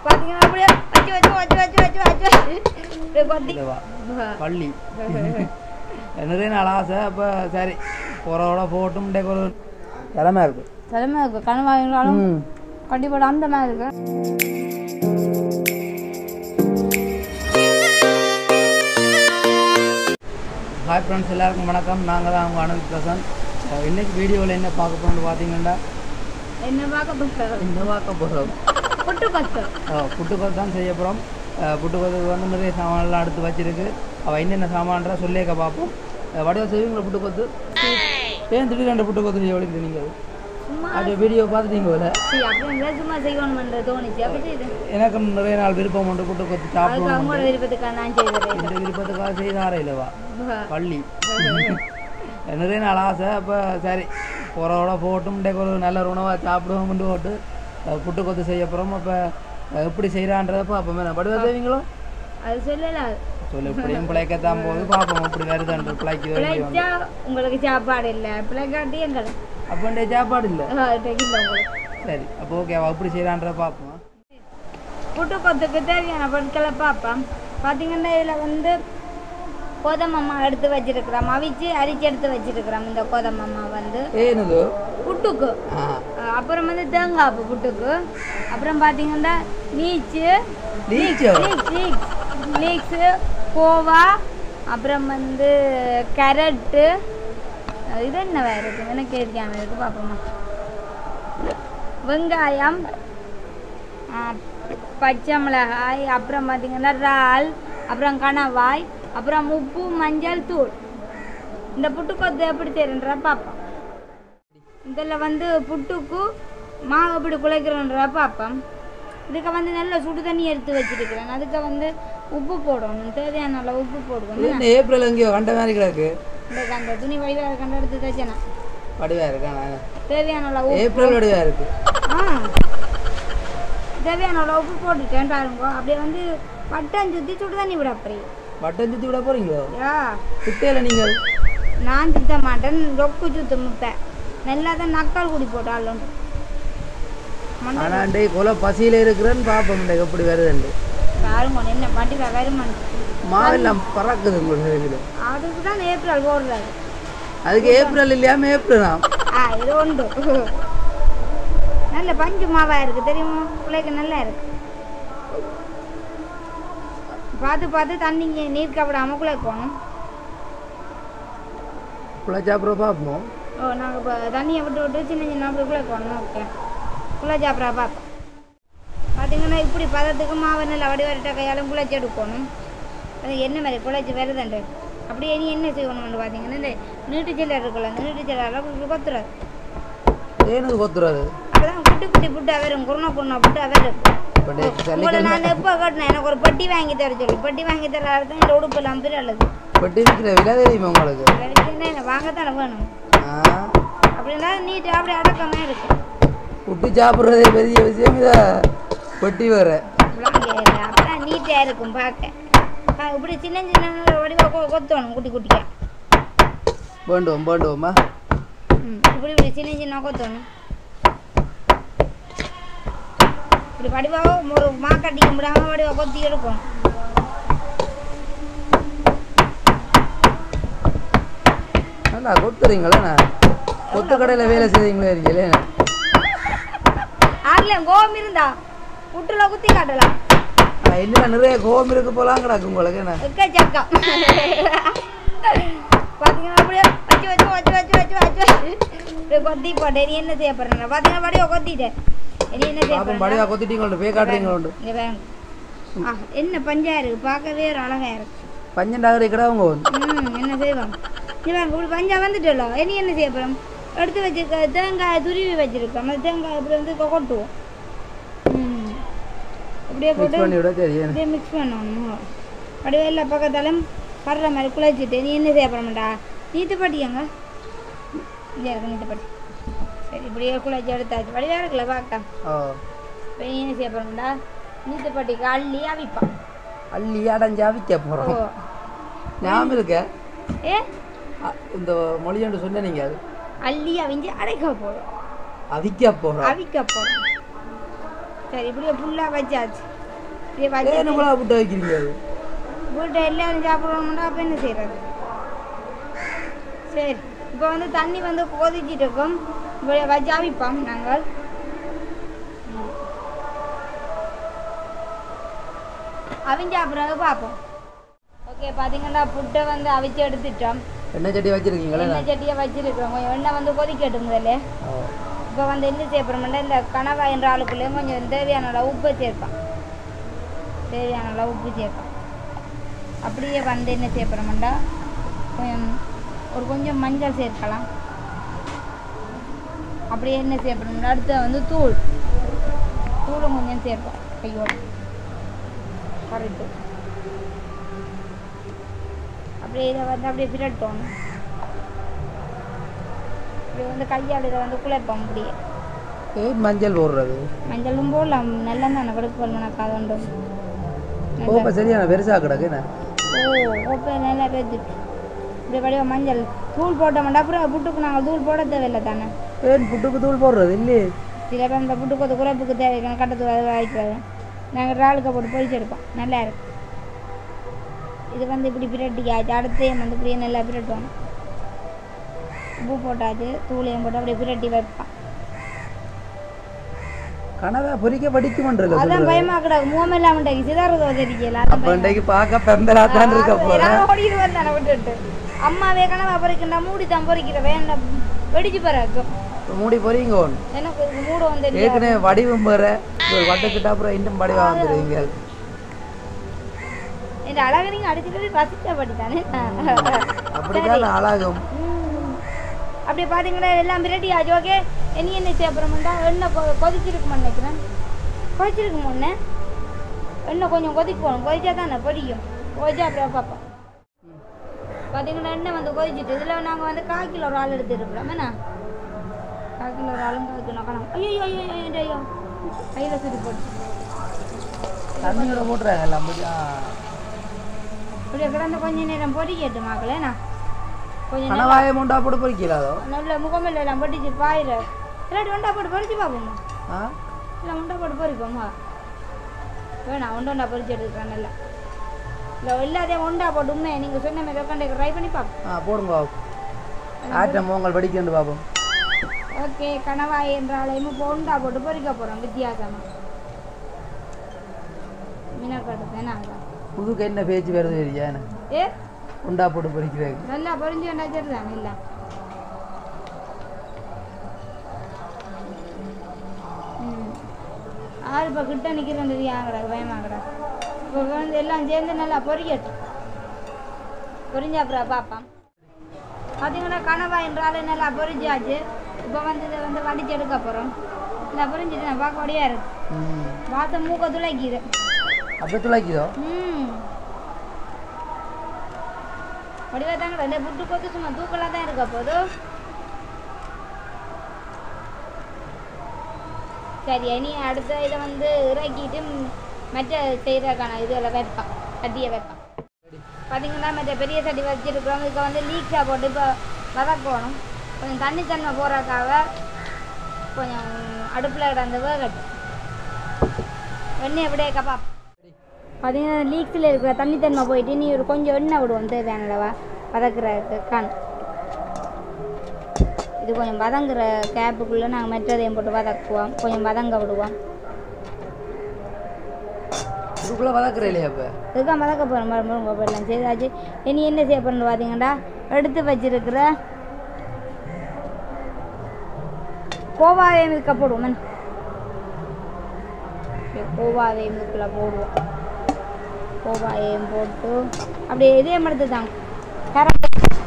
பாத்தீங்கன்னா அப்படியே வச்சு வச்சு வச்சு வச்சு வச்சு வச்சு அப்படியே கொத்தி இல்லவா பள்ளி நிறைய நாள் ஆசை அப்போ சரி போகிறோட போட்டும் ஒரு திறமை இருக்கு தலைமை இருக்கு கனவாயினாலும் ம் கண்டிப்பாக அந்த மாதிரி இருக்கு ஹாய் ஃப்ரெண்ட்ஸ் எல்லாருக்கும் வணக்கம் நாங்கள் தான் அவங்க அனுல் பிரசன் அஹ் இன்னைக்கு வீடியோவில் என்ன பார்க்க போகிறோம்னு பார்த்தீங்கன்னா என்ன பார்க்க போகிறோம் இந்த பார்க்க போகிறோம் புட்டு கொத்து புட்டுக்கோத்து தான் செய்ய போகிறோம் புட்டுக்கோத்துக்கு வந்து நிறைய சாமான்லாம் எடுத்து வச்சிருக்கு அவள் என்னென்ன சாமான்றா சொல்லியிருக்க பார்ப்போம் அஹ் வடிவா செய்வீங்களா புட்டுக்கோத்து ஏன் திடீர் ரெண்டு புட்டுக்கோத்து செய்ய வழிக்கு நீங்கள் சும்மா அது வீடியோ பார்த்துட்டீங்க போல சரி அப்படியே சும்மா செய்யணும்ன்ற தோணுச்சு அப்படி செய்யுது எனக்கும் நிறைய நாள் விருப்பம் உண்டு புட்டுக்கோத்து அதுக்கு சாப்பிடுவோம் அவங்களோட விருப்பத்துக்காக நான் செய்கிறேன் இந்த விருப்பத்துக்காக செய்தார இல்லைவா பள்ளி நிறைய நாள் ஆசை அப்போ சரி போகிறோட போட்டும் டேக்கு ஒரு நல்ல ஒரு உணவாக சாப்பிடுவோம்னு போட்டு அஹ் புட்டு கொத்து செய்ய போகிறோம் அப்போ எப்படி செய்கிறான்றதை பார்ப்போம் என்ன படுவா செய்வீங்களோ அது சொல்லல சொல்லு இப்படியும் பிழைக்கத்தான் போகுது பார்ப்போம் இப்படி வருதுன்ற பிழைக்குது பிழைச்சா உங்களுக்கு சாப்பாடு இல்லை பிழைக்காட்டி எங்களை அப்போ சாப்பாடு இல்லை இல்லை உங்களுக்கு சரி அப்போ ஓகே எப்படி செய்கிறான்றதை பார்ப்போம் புட்டு கொத்துக்கு தேவையான பொருட்களை பார்ப்போம் பார்த்தீங்கன்னா இதில் வந்து கோதமம்மா எடுத்து வச்சிருக்கிறோம் அவிச்சு அரிச்சு எடுத்து வச்சிருக்கிறோம் இந்த கோதமம்மா வந்து ஏனுது புட்டுக்கு ஆ அஹ் அப்புறம் வந்து தேங்காய் பூ புட்டுக்கு அப்புறம் பார்த்தீங்கன்னா நீச்சு லீச்சோ லீக்ஸ் லீக்ஸ் லீக்ஸு கோவா அப்புறம் வந்து கேரட்டு அஹ் இது என்ன வேறு இருக்குது எனக்கு இருக்காம இருக்குது பார்ப்போமா வெங்காயம் அஹ் பச்சை மிளகாய் அப்புறம் பார்த்தீங்கன்னா இறால் அப்புறம் கணவாய் அப்புறம் உப்பு மஞ்சள் தூள் இந்த புட்டுக்கொத்து எப்படி செய்யறன்ற பார்ப்போம் இதில் வந்து புட்டுக்கு மாவு எப்படி குழைக்கிறோன்ற பார்ப்போம் இதுக்கு வந்து நல்ல சுடு தண்ணி எடுத்து வச்சிருக்கிறேன் அதுக்கு வந்து உப்பு போடணும் தேவையான அளவு உப்பு போடுவோம் என்ன ஏப்ரல் எங்கேயோ கண்ட மாதிரி கிடக்கு இந்த அந்த துணி வடிவாக கண்டு எடுத்து தச்சேனா வடிவா இருக்கானா தேவையான அளவு உப்பு ஏப்ரல் வடிவா இருக்கு ஆ தேவையான அளவு உப்பு போட்டுட்டேன் பாருங்க அப்படியே வந்து பட்டம் சுற்றி சுடு தண்ணி விட அப்படி பட்டன் சுற்றி விட போறீங்களோ யா சுத்தையில நீங்கள் நான் சுத்த மாட்டேன் ரொக்கு சுத்த முட்டை நல்லா தான் நக்கால் குடி போட்டாலும் ஆனாண்டே கொலை பசியில இருக்கிறேன்னு பார்ப்போம் இந்த எப்படி வருதுண்டு பாருங்க என்ன பண்டிகை வருமானு மாவெல்லாம் பறக்குது உங்களுக்கு இருக்குது அதுக்கு தான் ஏப்ரல் போடுறாரு அதுக்கு ஏப்ரல் இல்லையாம ஏப்ரலா ஆ இது உண்டு நல்ல பஞ்சு மாவா இருக்கு தெரியுமா பிள்ளைக்கு நல்லா இருக்கு பார்த்து பார்த்து தண்ணிங்க நீர் கவிடாம குழைக்கணும் குழச்சாப்புறம் பார்ப்போம் ஓ நாங்கள் இப்போ தண்ணியை விட்டு விட்டு சின்ன சின்ன அப்படி குழைக்கணும் ஓகே குழைச்சாப்புறா பார்ப்போம் பார்த்தீங்கன்னா இப்படி பதத்துக்கு மாவை நல்லா வடி வரட்ட கையாலும் குழைச்சி எடுக்கணும் அது என்ன மாதிரி குழைச்சி வருதுண்டு அப்படியே நீ என்ன செய்யணும்னு பார்த்தீங்கன்னா இந்த நீட்டு சில்லர் இருக்குல்ல அந்த நீட்டு சில்லரில் இப்படி கொத்துறது ஏனுக்கு கொத்துறாரு அப்பதான் குட்டி குட்டி புட்டா வரும் குருணா குருணா புட்டா வரும் இப்போ டே- உங்களை சனிக்கிழமை நான் எப்போ கட்டினேன் எனக்கு ஒரு பெட்டி வாங்கி தர சொல்லு பெட்டி வாங்கி தர தான் இந்த உடுப்பு எல்லாம் அல்லது பெட்டி விற்கிற விலை தெரியுமா உங்களுக்கு என்ன வாங்கத்தானே வேணும் ஆ அப்படின்னா நீட்டு அப்படி அடக்கமே இருக்கு குட்டி சாப்பிட்றதே பெரிய விஷயம் இதை பெட்டி வேற வாங்க அப்பதான் நீட்டாக இருக்கும் பார்க்க பா- இப்படி சின்ன சின்ன வடிவா கொ கொத்தணும் குட்டி குட்டியா வேண்டுவோம் வேண்டுவோமா ம் இப்படி இப்படி சின்ன சின்ன கொத்தணும் இப்படி வடிவாக ஒரு மாக்கட்டிக்க முடியாம வடிவா கொத்தி எடுக்கணும் நல்லா கொத்துறீங்களா கொத்து கடையில் வேலை செய்றீங்களே இருக்கீங்களே ஆகலையும் கோபம் இருந்தா புட்டுல குத்தி காட்டலாம் என்ன நிறைய கோபம் இருக்கு போலாம் கிடக்கு உங்களுக்கு என்ன எக்கச்சக்கம் பார்த்தீங்கன்னா அப்படியே வச்சு வச்சு வச்சு வச்சு வச்சு வச்சு அப்படியே கொத்தி போட்டேன் நீ என்ன செய்ய போறேன் பார்த்தீங்கன்னா படிவா கொத்திட்டேன் நீ என்ன செய்ய பாப்பம் போறேன் படிவா கொத்திட்டீங்களோண்டு பே காட்டுறீங்களோண்டு இங்க பாருங்க. ஆ, என்ன பஞ்சா இருக்கு பார்க்கவே ஒரு அழகா இருக்கு பஞ்சண்டாகிற கடை அவங்க வந்து ம் என்ன செய்வோம் நீ வாங்க இப்படி பஞ்சா வந்துட்டோம்ல இனி என்ன செய்ய போறோம் எடுத்து வச்சிருக்க தேங்காய் துருவி வச்சிருக்கோம் அந்த தேங்காய் இப்படி வந்து கொ- கொட்டுவோம் ம் அப்படியே மிக்ஸ் போட்டு பண்ணி விட தெரியும் அப்படியே மிக்ஸ் பண்ணணும் அப்படியே எல்லா பக்கத்தாலும் படுற மாதிரி குழைச்சிட்டு நீ என்ன செய்ய போறமாட்டா நீத்து பாட்டியாங்க இங்கே இருக்கு நீத்து பாட்டி சரி இப்படியே குழைச்சி எடுத்தாச்சு வடிவாக இருக்குல்ல பார்க்க ஓ இப்போ நீ என்ன செய்ய போறமாட்டா நீத்து பாட்டிக்கு அள்ளி அவிப்பான் அள்ளி அடைஞ்சு அவிக்க ஓ போகிறோம் ஞாபகம் இருக்க ஏ அ- இந்த மொழியாண்டு சொன்ன நீங்க அது அள்ளி அவிஞ்சு அடைக்க போகிறோம் அவிக்க போகிறோம் அவிக்க போகிறோம் சரி இப்படியே ஃபுல்லாக வச்சாச்சு இதை வச்சு ஏன் இவ்வளோ புட்டு வைக்கிறீங்க அது வீட்டை எல்லாரும் சாப்பிடணும்னா அப்போ என்ன செய்கிறது சரி இப்போ வந்து தண்ணி வந்து கொதிச்சிட்டு இருக்கும் இப்போ வச்சு அவிப்போம் நாங்கள் ம். அவிஞ்ச பிறகு பார்ப்போம் ஓகே பார்த்தீங்கன்னா புட்டை வந்து அவிச்சு எடுத்துட்டோம் எண்ணெய் சட்டி வச்சிருக்கீங்களா எண்ணெய் சட்டியை வச்சிருக்கோம் கொஞ்சம் எண்ணெய் வந்து கொதிக்கட்டும் முதல்ல ஓ. இப்போ வந்து என்ன செய்யப்படும்னா இந்த கனவா என்ற ஆளுக்குள்ளேயும் கொஞ்சம் தேவையான அளவு உப்பு சேர்ப்பான் தேவையான அளவு உப்பு சேர்ப்பான் அப்படியே வந்து என்ன செய்யப்படும்டா கொஞ்சம் ஒரு கொஞ்சம் மஞ்சள் சேர்க்கலாம் அப்படியே என்ன செய்யப்படும்னா அடுத்து வந்து தூள் தூளும் கொஞ்சம் சேர்ப்போம் கையோட கரெக்டு அப்படியே இதை வந்து அப்படியே பிரட்டோம் இப்படி வந்து கையால் இதை வந்து குழைப்போம் அப்படியே ஏன் மஞ்சள் போடுறது மஞ்சளும் போடலாம் நல்லா தானே கடுப்பு பண்ணா உண்டு ஓ இப்போ சரியான பெருசா கிடக்கு என்ன ஓ ஓப்பே நல்லா பேத்துட்டு இப்படி வடிவ மஞ்சள் தூள் போட்டோம்டா அப்புறம் புட்டுக்கு நாங்கள் தூள் போட தேவையில்லை தானே ஏன் புட்டுக்கு தூள் போடுறது இல்லையே சில பேர் இந்த புட்டுக்கு ஒரு குறைப்புக்கு தேவையான கட்டத்து வாங்கிக்கிறது நாங்கள் இறாலுக்க போட்டு பொரிச்சு எடுப்போம் நல்லா இருக்கும் இது வந்து இப்படி பிரட்டிக்கு ஆச்சு அடுத்து வந்து இப்படியே நல்லா பிரட்டுவோம் உப்பு போட்டாச்சு தூளையும் போட்டு அப்படியே பிரட்டி வைப்பான் கனவா பொரிக்க படிக்குமன்றல அதான் பயமா கிடக்கு மூமெல்லாம் உண்டாக்கி சிதாரதோ தெரியல அதான் அப்ப இன்றைக்கு பார்க்க பெம்பலா தான் இருக்க போறேன் எல்லாரும் ஓடிடுவேன் தானே விட்டுட்டு அம்மாவே கனவா பொறிக்கின்றா மூடி தான் பொறிக்கிற வேண்டாம் வெடிச்சு பிறகு மூடி பொரிங்க ஒன்று எனக்கு இதுக்கு மூட வந்து ஏற்கனவே வடிவம் வேற ஒரு வட்டக்கிட்ட அப்புறம் இன்னும் வடிவா வந்துடுவீங்க இந்த அழகு நீங்க அடிச்சுட்டு ரசிச்சபடி தானே அப்படிதான் அழகும் ம். அப்படியே பாத்தீங்கன்னா எல்லாம் ரெடி ஆச்சு ஓகே இனி என்ன செய்ய அப்புறமெண்டா எண்ணெய் கொ கொதிச்சிருக்குமா நினைக்கிறேன் கொதிச்சிருக்கு முன்னே எண்ணெய் கொஞ்சம் கொதிக்கணும் கொதிச்சா தானே பொரியும் கொதிச்சா அப்புறம் பார்ப்போம் பார்த்தீங்கன்னா எண்ணெய் வந்து கொதிச்சிட்டு இதில் நாங்கள் வந்து கால் கிலோ ஒரு ஆள் எடுத்துருக்குறோம் என்ன கால் கிலோ ஒரு ஆளும் கால் கிலோ கணக்கு ஐயோ ஐயோ ஐயோ ஐயோ கையில் சுற்றி போட்டு தண்ணியோட போட்டுறாங்க எல்லாம் முடியா இப்படியே கிடந்து கொஞ்ச நேரம் பொரிக்கட்டு மக்களேண்ணா கொஞ்சம் நேரம் கனவாய மூண்டா போட்டு பொரிக்கலாதோ நல்ல முகமில்ல எல்லாம் பொட்டிச்சு பாயிர இல்லாட்டி ஒண்டா போட்டு பொறிச்சு பார்ப்போம் ஆ இல்லை உண்டா போட்டு பொறிப்போமா வேணாம் ஒன்று ஒண்டா பொறிச்சு எடுத்துக்கிறேன் நல்லா இல்லை எல்லாத்தையும் ஒண்டா போட்டு உண்மை நீங்கள் சொன்ன மாதிரி உட்காந்து ட்ரை பண்ணி பார்ப்போம் ஆ போடுங்க பாபு ஆட்டம் உங்கள் படிக்கண்டு பாப்போம் ஓகே கணவாய் என்றாலையும் இப்போ உண்டா போட்டு பொறிக்க போகிறோம் வித்தியாசமாக மீனக்கட்டு தானே அதான் புதுக்கு என்ன பேச்சு வருது தெரியா என்ன ஏ உண்டா போட்டு பொரிக்கிறாங்க நல்லா பொறிஞ்சு வேண்டா சரி தானே இல்லை ம் ஆறு இப்போ கிட்ட நிற்கிறேன் தெரியாங்கடா பயமாங்கடா இப்போ வந்து எல்லாம் சேர்ந்து நல்லா பொரியட்டும் பொரிஞ்ச அப்புறம் பார்ப்போம் பார்த்தீங்கன்னா கனவா என்றாலே நல்லா பொரிஞ்சாச்சு இப்போ வந்து இதை வந்து வடிச்சு எடுக்க போகிறோம் நல்லா பொரிஞ்சிட்டு நான் பார்க்க வழியாக இருக்கு ம் வாசம் மூக்க துளைக்குது அப்படியே துளைக்குதோ ம் வடிவா தாங்க இந்த புட்டு கொத்து சும்மா தூக்கலாக தான் இருக்க போது சரி இனி அடுத்த இதை வந்து இறக்கிட்டு ம், மற்ற செய்கிறக்கான இதுகளை வைப்பான் சட்டியை வைப்பான் பார்த்தீங்கன்னா மற்ற பெரிய சட்டி வச்சுருக்கிறோம் இதுக்கு வந்து லீக்ஸாக போட்டு இப்போ வதக்கணும் கொஞ்சம் தண்ணி தன்மை போடுறதுக்காக கொஞ்சம் அடுப்பில் கிடந்து வேகட்டும் எண்ணெய் அப்படியே கப்பா பார்த்தீங்கன்னா லீக்ஸில் இருக்கிற தண்ணி தன்மை போயிட்டு நீ ஒரு கொஞ்சம் எண்ணெய் விடுவோம் தேவையானளவா வதக்குறதுக்கு கான் இது கொஞ்சம் வதங்குற கேப்புக்குள்ளே நாங்கள் மெட்டதையும் போட்டு வதக்குவோம் கொஞ்சம் வதங்க விடுவோம் இதுக்குள்ளே வதக்குறே இல்லையா இப்போ இதுதான் வதக்க போகிறோம் மறுபடியும் எல்லாம் செய்தாச்சு இனி என்ன செய்ய போகிறோம்னு பார்த்தீங்கன்னா எடுத்து வச்சிருக்கிற கோவாவையும் இதுக்க போடுவோம் என்ன? அப்படியே கோவாவையும் இதுக்குள்ள போடுவோம் கோவாவையும் போட்டு அப்படியே இதே மரத்து தான் கரண்ட்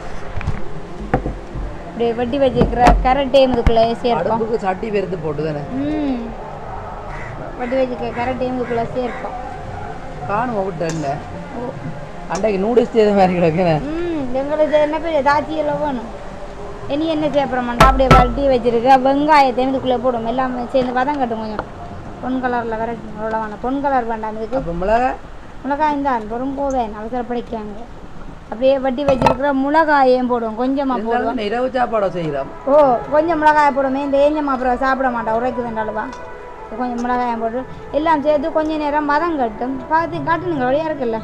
அப்படியே வெட்டி வச்சிருக்கிற கரண்ட்டையும் இதுக்குள்ளே சேர்ப்போம் அடுப்புக்கு சட்டி பெருத்து போட்டு தானே ம் வெட்டி வச்சிருக்கிற கரண்ட்டையும் இதுக்குள்ளே சேர்ப்போம் காணும் விட்டு என்ன ஓ அன்றைக்கு நூடுல்ஸ் செய்த மாதிரி கிடக்குண்ணே ம் எங்களுக்கு என்ன பெரிய தாச்சி எல்லாம் வேணும் இனி என்ன செய்யப்படுறோம்டா அப்படியே வட்டி வச்சிருக்க வெங்காயத்தை இதுக்குள்ளே போடும் எல்லாமே சேர்ந்து வதம் கட்டும் கொஞ்சம் பொன் கலரில் விரட்டி அவ்வளோ வேணாம் பொன் கலர் வேண்டாம் இதுக்கு அப்போ மிளகா மிளகாயும் தான் பொறும் போவேன் அவசரப்படிக்காங்க அப்படியே வட்டி வச்சிருக்கிற மிளகாயையும் போடுவோம் கொஞ்சமாக போடுவோம் இருந்தாலும் இரவு சாப்பாடை செய்கிறோம் ஓ கொஞ்சம் மிளகாய் போடுமே இந்த ஏஞ்சம் அப்புறம் சாப்பிட மாட்டோம் உரைக்கு வேண்டாலுவா கொஞ்சம் மிளகாயம் போட்டு எல்லாம் சேர்த்து கொஞ்ச நேரம் மதம் கட்டும் பார்த்து காட்டுனுங்க வழியாக இருக்குல்ல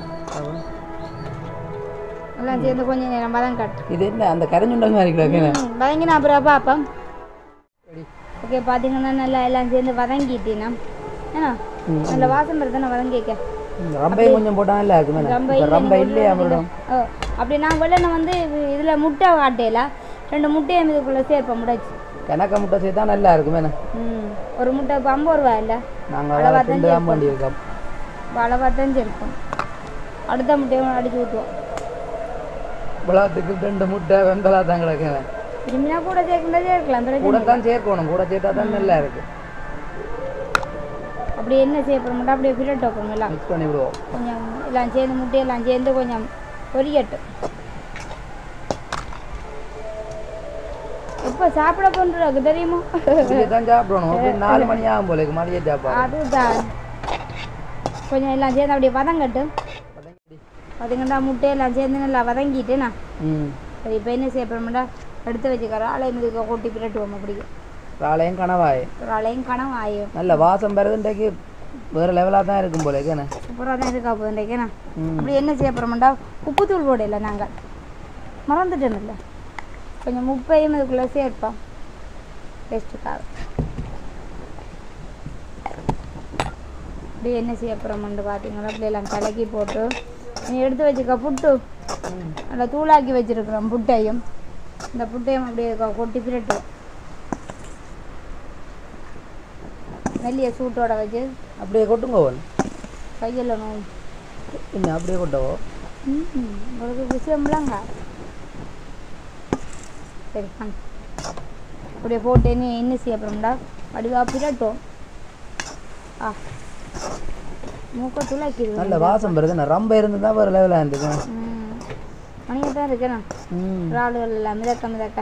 எல்லாம் சேர்ந்து கொஞ்ச நேரம் மதம் கட்டும் இது என்ன அந்த கரைஞ்சுண்டல் மாதிரி கிடக்குண்ணே ம், வதங்கினா அப்புறம் பார்ப்போம் ஓகே பார்த்தீங்கன்னா நல்லா எல்லாம் சேர்ந்து வதங்கிட்டீங்கன்னா ஏன்னா ம். நல்ல வாசம் வருது நான் வதங்கிக்க ரம்பையும் கொஞ்சம் போட்டா நல்லா இருக்குமே ரொம்ப இப்ப இல்லை, ரம்பை நீங்க இல்லையா போடுறது மேடம் ஓ அப்படி நான் வெள்ளனை வந்து இதில் முட்டை காட்டையில ரெண்டு முட்டையை இதுக்குள்ளே சேர்ப்பேன் முடைச்சு கணக்க முட்டை சேர்த்தா நல்லா இருக்குமே ம் ஒரு முட்டை இப்போ ஐம்பது ரூபா இல்லை நாங்கள் அளவா அதை தான் திண்டு தான் பண்ணியிருக்கோம் அளவாக தான் சேர்ப்போம் அடுத்த முட்டையும் அடிச்சு ஊற்றுவோம் விளாத்துக்கு ரெண்டு முட்டை வெங்கலா தான் கிடக்குங்க திரும்பினா கூட சேர்க்கின்றதே இருக்கலாம் பிரச்சனை கூட இல்லை. தான் சேர்க்கணும் கூட சேர்த்தா தான் நல்லா இருக்கு அப்படி என்ன செய்யப்பட மாட்டோம் அப்படியே பிரட் வைக்கணும் எல்லாம் மிக்ஸ் பண்ணி விடுவோம் கொஞ்சம் எல்லாம் சேர்ந்து முட்டையெல்லாம் சேர்ந்து கொஞ்சம் பொரியட்டும் எப்போ சாப்பிட போன்றது தெரியுமா இதுக்கு தான் சாப்பிடணும் அப்படி நாலு மணி ஆகும் போல இருக்கு மதிய சாப்பாடு அதுதான் கொஞ்சம் எல்லாம் சேர்ந்து அப்படியே வதங்கட்டும் வதங்கிட்டா முட்டையெல்லாம் சேர்ந்து நல்லா வதங்கிட்டேண்ணா ம் சரி இப்போ என்ன செய்யப்படும்டா எடுத்து வச்சுக்கிறோம் அலை இதுக்கு கொட்டி பிரட்டுவோம் அப்படியே காலையும் கனவாய் ஒரு அலையும் கனவு ஆயும் நல்ல வாசம் பெறதுன்றைக்கு வேறு லெவலாக தான் இருக்கும் போல இருக்குண்ணே சூப்பராக தான் இருக்கா போதுண்டேக்கேண்ணா ம் அப்படி என்ன செய்யப்படுறோம்டா உப்புத்தூள் போடையில நாங்கள் மறந்துட்டோம்ல கொஞ்சம் உப்பையும் இதுக்குள்ளே சேர்ப்போம் டேஸ்ட்டுக்காக இப்படி என்ன செய்யப்படுறோம்னு பார்த்தீங்களா அப்படி எல்லாம் கலக்கி போட்டு நீ எடுத்து வச்சுக்க புட்டு நல்லா தூளாக்கி வச்சிருக்கிறோம் புட்டையும் இந்த புட்டையும் அப்படியே கொ- கொட்டி பிரட்டுவோம் மெல்லிய சூட்டோட வச்சு அப்படியே கொட்டுங்க ஒன்று கையில் நோய் என்ன அப்படியே கொட்டவோ ம், உங்களுக்கு விஷயம்லாங்க சரி பண்ணு அப்படியே போட்டு என்ன என்ன செய்ய அப்புறம்டா வடிவா பிரட்டும் ஆ மூக்க துளாக்கிடுவேன் நல்ல வாசம் பெறுதுண்ணே ரொம்ப இருந்து தான் வேறு லெவலாக இருந்துக்கும் ம் மணியாக தான் இருக்கேண்ணா ம் இறாலுகள் எல்லாம் மிதக்க மிதக்க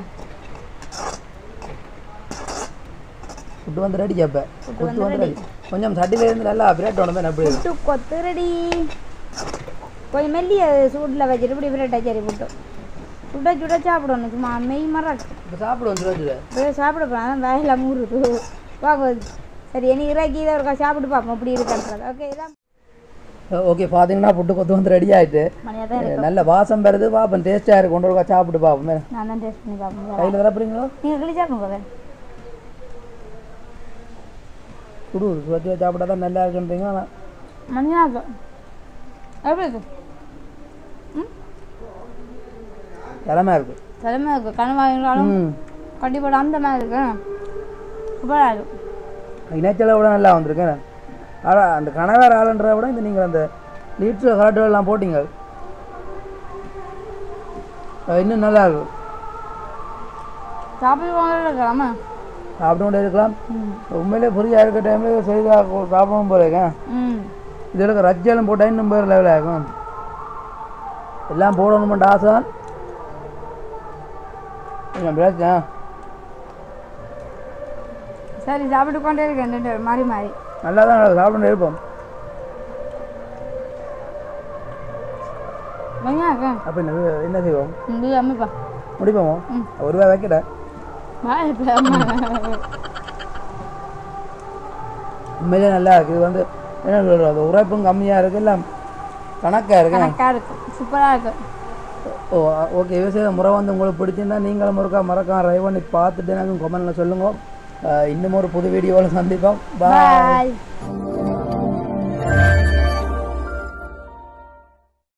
ஃபுட்டு வந்து ரெடி அப்போ ஃபுட்டு வந்து ரெடி கொஞ்சம் சட்டில இருந்து நல்லா பிரெட் உடம்பு அப்படி இருக்கும் புட்டு கொத்து ரெடி கொஞ்சம் மெல்லிய சூடில் வச்சுட்டு இப்படி பிரட்டா சரி புட்டு சுட சுட சாப்பிடணும் சும்மா மெய் மரம் இப்போ சாப்பிடுவோம் சொல்லுது போய் சாப்பிட போகிறேன் அதான் வேலையில் மூறுது பார்ப்போம் சரி எனக்கு இறக்கி இதை ஒருக்கா சாப்பிட்டு பார்ப்போம் அப்படி இருக்குன்றது ஓகே இதான் ஓகே பார்த்தீங்கன்னா புட்டு கொத்து வந்து ரெடி ஆயிட்டு மணியாக தான் இருக்கு நல்ல வாசம் பெறுது பார்ப்போம் டேஸ்ட்டாக இருக்கும் கொண்டு ஒருக்கா சாப்பிட்டு பார்ப்போம் நான் தான் டேஸ்ட் பண்ணி பார்ப்போம் கையில் தரப்புறீங்களோ நீங்கள் கிளி சாப்பிடுங்க குடு வச்சு சாப்பிட்டா தான் நல்லா இருக்குன்றீங்க ஆனால் மணியாக இருக்கும் எப்படி இருக்கு ம் திறமையாக இருக்குது தலைமை இருக்கு கனவாயினாலும் ம் கண்டிப்பாக அந்த மாதிரி இருக்கு சூப்பராக இருக்கும் இணைச்சலை விட நல்லா வந்திருக்கேன் ஆனால் அந்த கணவர் ஆளுன்றத விட இந்த நீங்கள் அந்த லீட்ரு ஹார்ட்வேர்லாம் போட்டிங்க அது இன்னும் நல்லா இருக்கும் சாப்பிடுவாங்க இருக்கலாமா சாப்பிட்டு கொண்டே இருக்கலாம் ம் உண்மையிலே புரியா இருக்க டைமில் செய்தா சாப்பிடவும் போல இருக்கேன் ம் இதில் ரஜ்ஜாலும் போட்டால் இன்னும் வேறு லெவல் ஆகும் எல்லாம் போடணுமெண்ட் ஆசை தான் கொஞ்சம் பிரச்சனை சரி சாப்பிட்டு கொண்டே இருக்கேன் ரெண்டு பேரும் மாறி மாறி நல்லா தான் சாப்பிட்டு இருப்போம் மணியாக இருக்கேன் அப்போ என்ன என்ன செய்வோம் இந்த அம்மிப்பா முடிப்போமோ ம். ஒரு ரூபாய் வைக்கல வாய் இப்போ உண்மையிலே நல்லா இருக்குது இது வந்து என்ன சொல்கிறது உரைப்பும் கம்மியாக இருக்குது எல்லாம் கணக்காக இருக்கு கணக்காக இருக்கும் சூப்பராக இருக்கும் ஓ ஓகே விவசாய முறை வந்து உங்களுக்கு பிடிச்சிருந்தா நீங்களும் ஒருக்கா மறக்காம ட்ரை பண்ணி பார்த்துட்டு எனக்கு கமெண்ட்டில் சொல்லுங்கள் இன்னும் ஒரு புது வீடியோவில் சந்திப்போம் பாய் பாய்